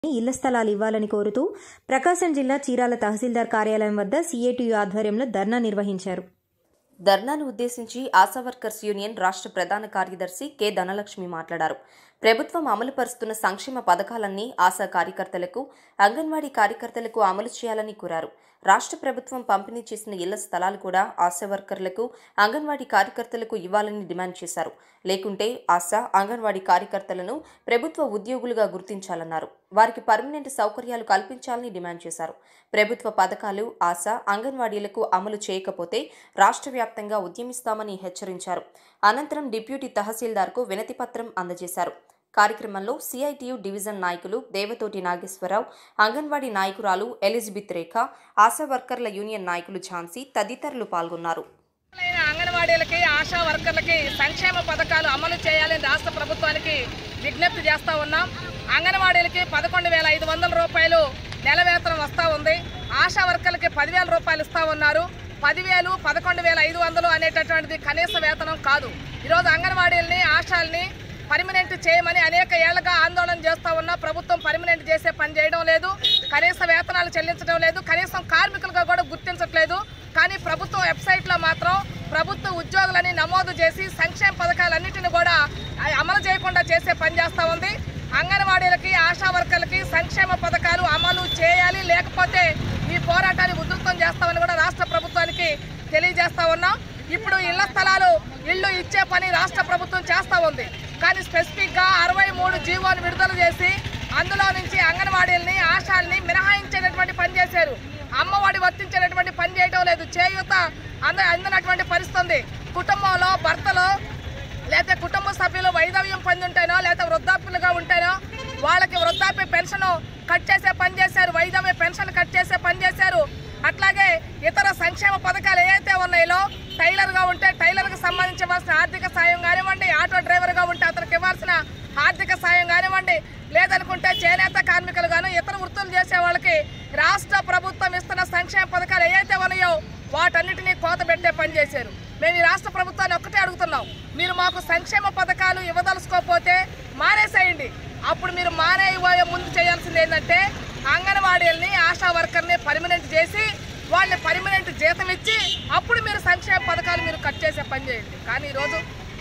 ఇళ్ల స్థలాలు ఇవ్వాలని కోరుతూ ప్రకాశం జిల్లా చీరాల తహసీల్దార్ కార్యాలయం వద్ద సీఏటీయూ ఆధ్వర్యంలో ధర్నా నిర్వహించారు ధర్నాను ఉద్దేశించి ఆశా వర్కర్స్ యూనియన్ రాష్ట్ర ప్రధాన కార్యదర్శి కె ధనలక్ష్మి మాట్లాడారు ప్రభుత్వం అమలు పరుస్తున్న సంక్షేమ పథకాలన్నీ ఆశా కార్యకర్తలకు అంగన్వాడీ కార్యకర్తలకు అమలు చేయాలని కోరారు రాష్ట్ర ప్రభుత్వం పంపిణీ చేసిన ఇళ్ల స్థలాలు కూడా ఆశా వర్కర్లకు అంగన్వాడీ కార్యకర్తలకు ఇవ్వాలని డిమాండ్ చేశారు లేకుంటే ఆశా అంగన్వాడీ కార్యకర్తలను ప్రభుత్వ ఉద్యోగులుగా గుర్తించాలన్నారు వారికి పర్మనెంట్ సౌకర్యాలు కల్పించాలని డిమాండ్ చేశారు ప్రభుత్వ పథకాలు ఆశా అంగన్వాడీలకు అమలు చేయకపోతే రాష్ట్ర వ్యాప్తంగా ఉద్యమిస్తామని హెచ్చరించారు అనంతరం డిప్యూటీ తహసీల్దార్కు వినతి పత్రం అందజేశారు కార్యక్రమంలో సిఐటియు డివిజన్ నాయకులు దేవతోటి నాగేశ్వరరావు అంగన్వాడీ నాయకురాలు ఎలిజబెత్ రేఖ ఆశా వర్కర్ల యూనియన్ నాయకులు ఝాన్సీ తదితరులు పాల్గొన్నారు అయిన అంగన్వాడీలకి ఆశా వర్కర్లకి సంక్షేమ పథకాలు అమలు చేయాలని రాష్ట్ర ప్రభుత్వానికి విజ్ఞప్తి చేస్తా ఉన్నాం అంగన్వాడీలకి పదకొండు వేల ఐదు వందల రూపాయలు నెల వేతనం వస్తూ ఉంది ఆశా వర్కర్లకి పదివేల రూపాయలు ఇస్తా ఉన్నారు పదివేలు పదకొండు వేల ఐదు వందలు అనేటటువంటిది కనీస వేతనం కాదు ఈరోజు అంగన్వాడీలని ఆశాల్ని పర్మనెంట్ చేయమని అనేక ఏళ్లుగా ఆందోళన చేస్తా ఉన్నా ప్రభుత్వం పర్మనెంట్ చేసే పని చేయడం లేదు కనీస వేతనాలు చెల్లించడం లేదు కనీసం కార్మికులుగా కూడా గుర్తించట్లేదు కానీ ప్రభుత్వం వెబ్సైట్లో మాత్రం ప్రభుత్వ ఉద్యోగులని నమోదు చేసి సంక్షేమ పథకాలన్నింటిని కూడా అమలు చేయకుండా చేసే పని చేస్తూ ఉంది అంగన్వాడీలకి ఆశా వర్కర్లకి సంక్షేమ పథకాలు అమలు చేయాలి లేకపోతే ఈ పోరాటాన్ని ఉధృతం చేస్తామని కూడా రాష్ట్ర ప్రభుత్వానికి తెలియజేస్తా ఉన్నాం ఇప్పుడు ఇళ్ల స్థలాలు ఇళ్ళు ఇచ్చే పని రాష్ట్ర ప్రభుత్వం చేస్తూ ఉంది కానీ స్పెసిఫిక్గా అరవై మూడు జీవోలు విడుదల చేసి అందులో నుంచి అంగన్వాడీలని ఆశాల్ని మినహాయించేటటువంటి పని చేశారు అమ్మఒడి వర్తించేటటువంటి పని చేయడం లేదు చేయూత అంద అందినటువంటి పరిస్థితి ఉంది కుటుంబంలో భర్తలు లేకపోతే కుటుంబ సభ్యులు వైధవ్యం పొంది ఉంటేనో లేకపోతే వృద్ధాప్యులుగా ఉంటేనో వాళ్ళకి వృద్ధాప్య పెన్షన్ కట్ చేసే పని చేశారు వైధవ్య పెన్షన్ కట్ చేసే పని చేశారు అట్లాగే ఇతర సంక్షేమ పథకాలు ఏవైతే ఉన్నాయో టైలర్గా ఉంటే టైలర్కి సంబంధించవలసిన ఆర్థిక సాయం కానివ్వండి ఆటో డ్రైవర్గా ఉంటే అతనికి ఇవ్వాల్సిన ఆర్థిక సాయం కానివ్వండి లేదనుకుంటే చేనేత కార్మికులు గాను ఇతర వృత్తులు చేసే వాళ్ళకి రాష్ట్ర ప్రభుత్వం ఇస్తున్న సంక్షేమ పథకాలు ఏవైతే ఉన్నాయో వాటన్నిటినీ కోత పెట్టే పని చేశారు మేము ఈ రాష్ట్ర ప్రభుత్వాన్ని ఒక్కటే అడుగుతున్నాం మీరు మాకు సంక్షేమ పథకాలు ఇవ్వదలుచుకోకపోతే మానేసేయండి అప్పుడు మీరు మానేయబోయే ముందు చేయాల్సింది ఏంటంటే అంగన్వాడీలని ఆశా వర్కర్ని పర్మనెంట్ చేసి వాళ్ళని పర్మనెంట్ జీతం ఇచ్చి అప్పుడు మీరు సంక్షేమ పథకాలు మీరు కట్ చేసే పని చేయండి కానీ ఈరోజు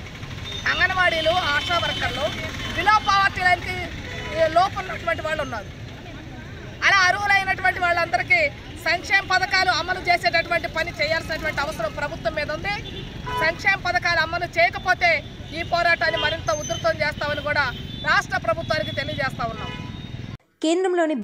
అంగన్వాడీలు ఆశా వర్కర్లు బిలో పావర్టీ లైన్కి లోపు ఉన్నటువంటి వాళ్ళు ఉన్నారు అలా అర్హులైనటువంటి వాళ్ళందరికీ సంక్షేమ పథకాలు అమలు చేసేటటువంటి పని చేయాల్సినటువంటి అవసరం ప్రభుత్వం మీద ఉంది సంక్షేమ పథకాలు అమలు చేయకపోతే ఈ పోరాటాన్ని మరింత ఉధృతం చేస్తామని కూడా రాష్ట్ర ప్రభుత్వానికి తెలియజేస్తా ఉన్నాం కేంద్రంలోని